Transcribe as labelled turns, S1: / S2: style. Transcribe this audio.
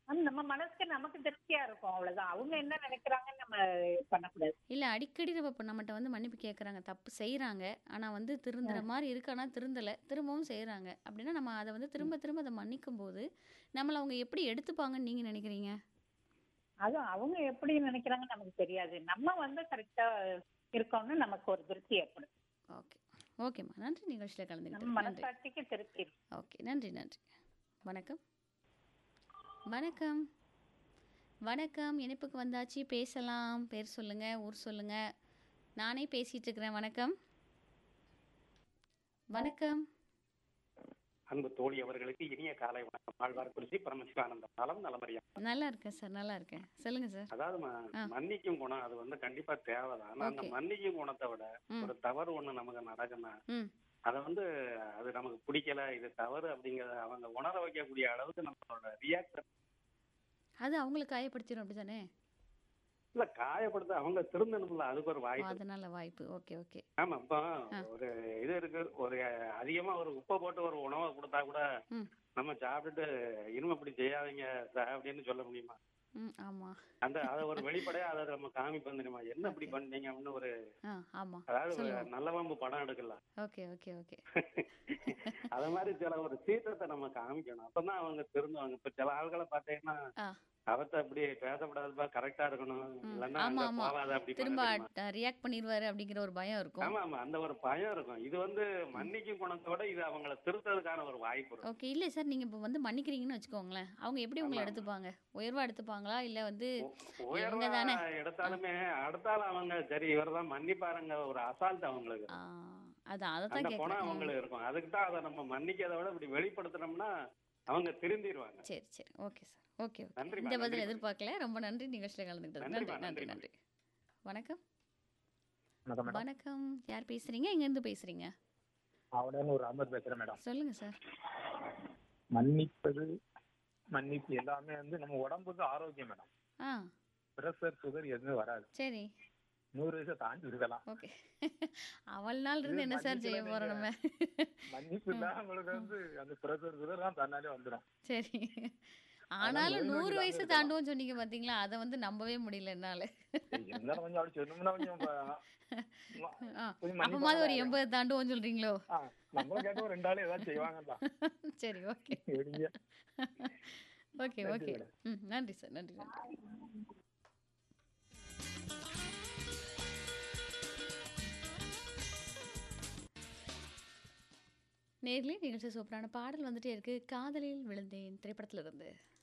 S1: ஆனா நம்ம மனசுக்கு நமக்கு திருப்தியா இருக்கும் அவ்வளவுதான் அவங்க என்ன நினைக்கிறாங்கன்னு நம்ம பண்ணக்கூடாது
S2: இல்ல அடிக்கடி நம்ம இப்போ நம்மகிட்ட வந்து மன்னிப்பு கேட்குறாங்க தப்பு செய்கிறாங்க ஆனால் வந்து திருந்துற மாதிரி இருக்கு ஆனால் திருந்தலை திரும்பவும் செய்கிறாங்க அப்படின்னா நம்ம அதை வந்து திரும்ப திரும்ப அதை மன்னிக்கும் போது நம்மளை அவங்க எப்படி எடுத்துப்பாங்கன்னு நீங்கள் நினைக்கிறீங்க
S1: அதுவும் அவங்க எப்படி நினைக்கிறாங்கன்னு நமக்கு தெரியாது நம்ம வந்து கரெக்டா இருக்கோம்னு நமக்கு ஒரு திருப்தி ஏற்படும்
S2: ஓகே ஓகேம்மா நன்றி நிகழ்ச்சியில்
S1: நம்ம
S2: கலந்துக்கிட்டு நன்றி
S1: மனசாட்சிக்கு திருப்தி இருக்கும்.
S2: ஓகே நன்றி நன்றி வணக்கம் வணக்கம் வணக்கம் இணைப்புக்கு வந்தாச்சு பேசலாம் பேர் சொல்லுங்க ஊர் சொல்லுங்க நானே பேசிட்டு இருக்கிறேன் வணக்கம் வணக்கம்
S3: அன்பு தோழி அவர்களுக்கு இனிய காலை வணக்கம் ஆழ்வார்குறிச்சி பரமசிவானந்த நலம் நலமறியா
S2: நல்லா இருக்கேன் சார் நல்லா இருக்கேன் சொல்லுங்க சார்
S3: அதாவது ம- மன்னிக்கும் குணம் அது வந்து கண்டிப்பா தேவைதான் ஆனா அந்த
S2: Okay.
S3: மன்னிக்கும் குணத்தை விட
S2: ம்.
S3: ஒரு தவறு ஒண்ணு நமக்கு நடக்குன்னா
S2: ம்
S3: அதை வந்து அது நமக்கு பிடிக்கல இது தவறு அப்படிங்கறத அவங்க உணர வைக்கக்கூடிய அளவுக்கு நம்மளோட ரியாக்ஷன்
S2: அது அவங்களை காயப்படுத்திடும் அப்படிதானே
S3: இல்ல காயப்படுத்த அவங்க திருந்தணும்ல அதுக்கு ஒரு
S2: ஓ,
S3: வாய்ப்பு
S2: அதனால வாய்ப்பு ஓகே ஓகே
S3: ஆமா இப்போ ஒரு இது இருக்கு ஒரு அதிகமா ஒரு உப்பை போட்டு ஒரு உணவை கொடுத்தா கூட
S2: ம்
S3: நம்ம சாப்பிட்டுட்டு இனிமே இப்படி செய்யாதீங்க சார் அப்படின்னு சொல்ல முடியுமா
S2: ம் ஆமா
S3: அந்த அதை ஒரு வெளிப்படையா அதை நம்ம காமிப்போம் தெரியுமா என்ன இப்படி பண்ணீங்க அப்படின்னு ஒரு
S2: ஆ ஆமா
S3: அதாவது ஒரு
S2: சொல்லுவோம்
S3: நல்லவம்பு படம் எடுக்கலாம்
S2: ஓகே ஓகே ஓகே
S3: அத மாதிரி சில ஒரு சீற்றத்தை நம்ம காமிக்கணும் அப்பதான் அவங்க திருந்துவாங்க இப்ப சில ஆள்களை பார்த்தீங்கன்னா
S2: ஆ
S3: அவத்த அப்படி பேசப்படாதுப்பா கரெக்டா இருக்கணும் இல்லைன்னா
S2: ஆமா
S3: அங்க
S2: ஆமா
S3: போகாத அப்படி
S2: திரும்ப
S3: பண்ண தெரியுமா?
S2: ரியாக்ட் பண்ணிடுவாரு அப்படிங்கிற ஒரு பயம் இருக்கும்
S3: ஆமா ஆமா அந்த ஒரு பயம் இருக்கும் இது வந்து மன்னிக்கும் குணத்தோட இது அவங்கள திருத்ததுக்கான ஒரு வாய்ப்பு இருக்கும்
S2: ஓகே இல்லை சார் நீங்கள் இப்போ வந்து மன்னிக்கிறீங்கன்னு வச்சுக்கோங்களேன் அவங்க எப்படி உங்களை
S3: ஆமா.
S2: எடுத்துப்பாங்க உயர்வா எடுத்துப்பாங்களா இல்லை வந்து
S3: உயர்வா
S2: இவங்க தானே
S3: எடுத்தாலுமே அடுத்தால அவங்க சரி இவர்தான் மன்னிப்பாருங்க ஒரு அசால்ட் அவங்களுக்கு
S2: ஆ, அதான் அதை தான்
S3: அந்த குணம்
S2: கேட்குறேன்
S3: அவங்களுக்கு இருக்கும் அதுக்கு தான் அதை நம்ம மன்னிக்கிறத விட இப்படி வெளிப்படுத்தினோம்னா அவங்க திருந்திடுவாங்க
S2: சரி சரி ஓகே சார் ஓகே ஓகே
S3: நன்றிம்மா,
S2: இந்த பதில்
S3: நன்றிம்மா.
S2: எதிர்பார்க்கல ரொம்ப நன்றி நிகழ்ச்சியில் கலந்துக்கிட்டது நன்றி
S3: நன்றிம்மா,
S2: நன்றி
S3: நன்றிம்மா.
S2: நன்றி வணக்கம்
S4: வணக்கம் மேடம்
S2: வணக்கம் யார் பேசுறீங்க எங்கேருந்து பேசுறீங்க
S4: அவனேன்னு ஒரு அமர் பேசுறேன் மேடம்
S2: சொல்லுங்க சார்
S4: மன்னிப்பது மன்னிப்பு எல்லாமே வந்து நம்ம உடம்புக்கு ஆரோக்கியம் மேடம்
S2: ஆ
S4: பிரஷர் சுகர் எதுவுமே வராது
S2: சரி
S4: நூறு வயசை தாண்டி இருக்கலாம்
S2: ஓகே அவள் நாள் இருந்து என்ன சார் செய்ய போறோம் நம்ம
S4: மன்னிப்பு இல்லாம உங்களுக்கு வந்து அந்த பிரஷர் சுகர் தான் தன்னாலே வந்துடும்
S2: சரி ஆனாலும்
S4: நோய் நொடி
S2: நூறு
S4: இல்லாம
S2: வயசு
S4: இருக்கலாம்.
S2: தாண்டுவோம் சொன்னீங்க பாத்தீங்களா அதை வந்து நம்பவே முடியல என்னால
S4: இருந்தாலும் கொஞ்சம் அப்படி சொன்னோம்னா கொஞ்சம் ப-
S2: ஆ,
S4: கொஞ்சம்
S2: அப்பமாவது ஒரு
S4: மன்னிப்பாங்க.
S2: எண்பது தாண்டுவோம் சொல்றீங்களோ
S4: ஆ, நம்ம கேட்ட ஒரு ரெண்டு ஆள் ஏதாவது செய்வாங்கல்ல
S2: சரி ஓகே
S4: எப்படிங்க
S2: ஓகே
S4: நன்றி
S2: ஓகே
S4: மேடம்.
S2: ம் நன்றி சார் நன்றி நன்றி நேர்லயே நிகழ்ச்சி சூப்பரான பாடல் வந்துட்டே இருக்கு காதலில் விழுந்தேன் திரைப்படத்துல இருந்து